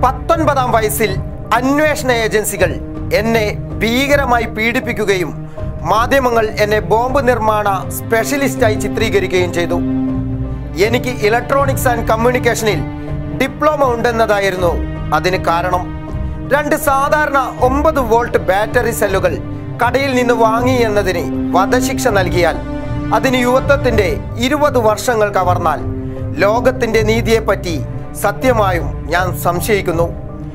പത്തൊൻപതാം വയസ്സിൽ അന്വേഷണ ഏജൻസികൾ എന്നെ ഭീകരമായി പീഡിപ്പിക്കുകയും മാധ്യമങ്ങൾ എന്നെ ബോംബ് നിർമ്മാണ സ്പെഷ്യലിസ്റ്റായി ചിത്രീകരിക്കുകയും ചെയ്തു എനിക്ക് ഇലക്ട്രോണിക്സ് ആൻഡ് കമ്മ്യൂണിക്കേഷനിൽ ഡിപ്ലോമ ഉണ്ടെന്നതായിരുന്നു അതിന് കാരണം രണ്ട് സാധാരണ ഒമ്പത് വോൾട്ട് ബാറ്ററി സെല്ലുകൾ കടയിൽ നിന്ന് വാങ്ങി എന്നതിന് വധശിക്ഷ നൽകിയാൽ അതിന് യുവത്വത്തിന്റെ ഇരുപത് വർഷങ്ങൾ കവർന്നാൽ ലോകത്തിന്റെ നീതിയെപ്പറ്റി സത്യമായും ഞാൻ സംശയിക്കുന്നു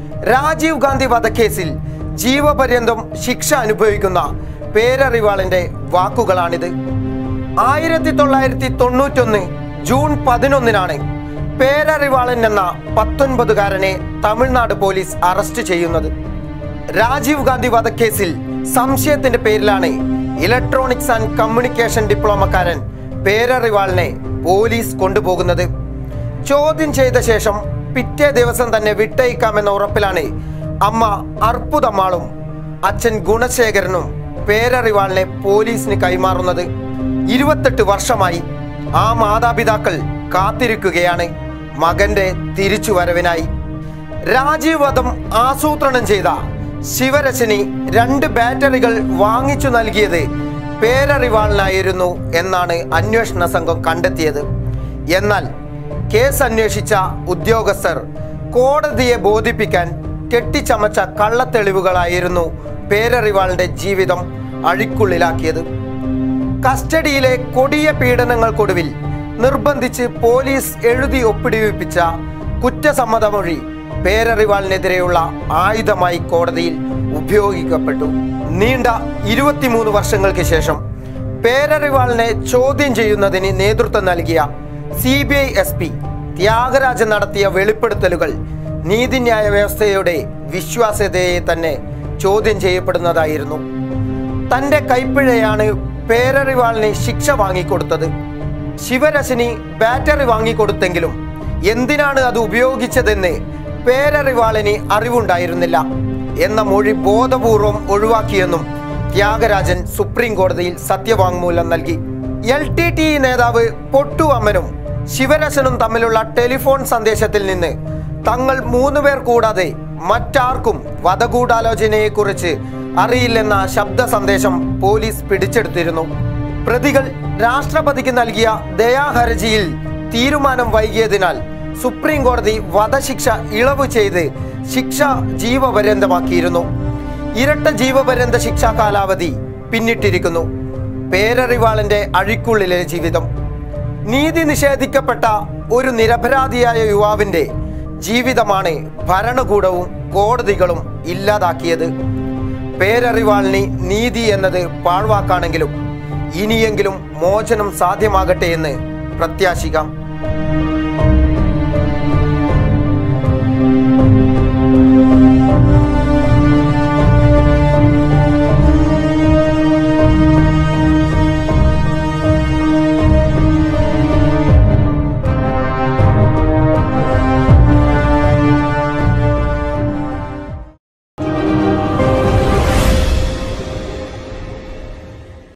രാജീവ് ഗാന്ധി വധക്കേസിൽ ജീവപര്യന്തം ശിക്ഷ അനുഭവിക്കുന്ന പേരറിവാളിന്റെ വാക്കുകളാണിത് ആയിരത്തി തൊള്ളായിരത്തി തൊണ്ണൂറ്റൊന്ന് ജൂൺ പതിനൊന്നിനാണ് പേരറിവാളൻ എന്ന പത്തൊൻപതുകാരനെ തമിഴ്നാട് പോലീസ് അറസ്റ്റ് ചെയ്യുന്നത് രാജീവ് ഗാന്ധി വധക്കേസിൽ സംശയത്തിന്റെ പേരിലാണ് ഇലക്ട്രോണിക്സ് ആൻഡ് കമ്മ്യൂണിക്കേഷൻ ഡിപ്ലോമക്കാരൻ പേരറിവാളിനെ പോലീസ് കൊണ്ടുപോകുന്നത് ചോദ്യം ചെയ്ത ശേഷം പിറ്റേ ദിവസം തന്നെ വിട്ടയക്കാമെന്ന ഉറപ്പിലാണ് അമ്മ അർപ്പുതമ്മാളും അച്ഛൻ ഗുണശേഖരനും പേരറിവാളിനെ പോലീസിന് കൈമാറുന്നത് ഇരുപത്തെട്ട് വർഷമായി ആ മാതാപിതാക്കൾ കാത്തിരിക്കുകയാണ് മകന്റെ തിരിച്ചുവരവിനായി രാജീവ് വധം ആസൂത്രണം ചെയ്ത ശിവരശനി രണ്ട് ബാറ്ററികൾ വാങ്ങിച്ചു നൽകിയത് പേരറിവാളിനായിരുന്നു എന്നാണ് അന്വേഷണ സംഘം കണ്ടെത്തിയത് എന്നാൽ കേസ് അന്വേഷിച്ച ഉദ്യോഗസ്ഥർ കോടതിയെ ബോധിപ്പിക്കാൻ കെട്ടിച്ചമച്ച കള്ളത്തെളിവുകളായിരുന്നു പേരറിവാളിന്റെ ജീവിതം അഴിക്കുള്ളിലാക്കിയത് കസ്റ്റഡിയിലെ കൊടിയ പീഡനങ്ങൾക്കൊടുവിൽ നിർബന്ധിച്ച് പോലീസ് എഴുതി ഒപ്പിടിവിപ്പിച്ച കുറ്റസമ്മതമൊഴി പേരറിവാളിനെതിരെയുള്ള ആയുധമായി കോടതിയിൽ ഉപയോഗിക്കപ്പെട്ടു നീണ്ട ഇരുപത്തിമൂന്ന് വർഷങ്ങൾക്ക് ശേഷം പേരറിവാളിനെ ചോദ്യം ചെയ്യുന്നതിന് നേതൃത്വം നൽകിയ C B I S P Thyagarajan നടത്തിയ വെളിപ്പെടുത്തലുകൾ നീതിന്യായ വ്യവസ്ഥയുടെ വിശ്വാസ്യതയെ തന്നെ ചോദ്യം ചെയ്യപ്പെടുന്നതായിരുന്നു തന്റെ കൈപ്പിഴയാണ് പേരറിവാളിന് ശിക്ഷ വാങ്ങിക്കൊടുത്തത് ശിവരശിനി ബാറ്ററി വാങ്ങിക്കൊടുത്തെങ്കിലും എന്തിനാണ് അത് ഉപയോഗിച്ചതെന്ന് പേരറിവാളിന് അറിവുണ്ടായിരുന്നില്ല എന്ന മൊഴി ബോധപൂർവം ഒഴിവാക്കിയെന്നും ത്യാഗരാജൻ സുപ്രീം കോടതിയിൽ സത്യവാങ്മൂലം നൽകി എൽ ടി ടി നേതാവ് പൊട്ടു അമ്മനും ശിവരശനും തമ്മിലുള്ള ടെലിഫോൺ സന്ദേശത്തിൽ നിന്ന് തങ്ങൾ മൂന്നുപേർ കൂടാതെ മറ്റാർക്കും വധഗൂഢാലോചനയെക്കുറിച്ച് അറിയില്ലെന്ന ശബ്ദ സന്ദേശം പോലീസ് പിടിച്ചെടുത്തിരുന്നു പ്രതികൾ രാഷ്ട്രപതിക്ക് നൽകിയ ദയാഹർജിയിൽ തീരുമാനം വൈകിയതിനാൽ സുപ്രീം കോടതി വധശിക്ഷ ഇളവ് ചെയ്ത് ശിക്ഷ ജീവപര്യന്തമാക്കിയിരുന്നു ഇരട്ട ജീവപര്യന്ത ശിക്ഷാ കാലാവധി പിന്നിട്ടിരിക്കുന്നു പേരറിവാളിന്റെ അഴിക്കുള്ളിലെ ജീവിതം നീതി നിഷേധിക്കപ്പെട്ട ഒരു നിരപരാധിയായ യുവാവിന്റെ ജീവിതമാണ് ഭരണകൂടവും കോടതികളും ഇല്ലാതാക്കിയത് പേരറിവാളിന് നീതി എന്നത് പാഴ്വാക്കാണെങ്കിലും ഇനിയെങ്കിലും മോചനം സാധ്യമാകട്ടെ എന്ന് പ്രത്യാശിക്കാം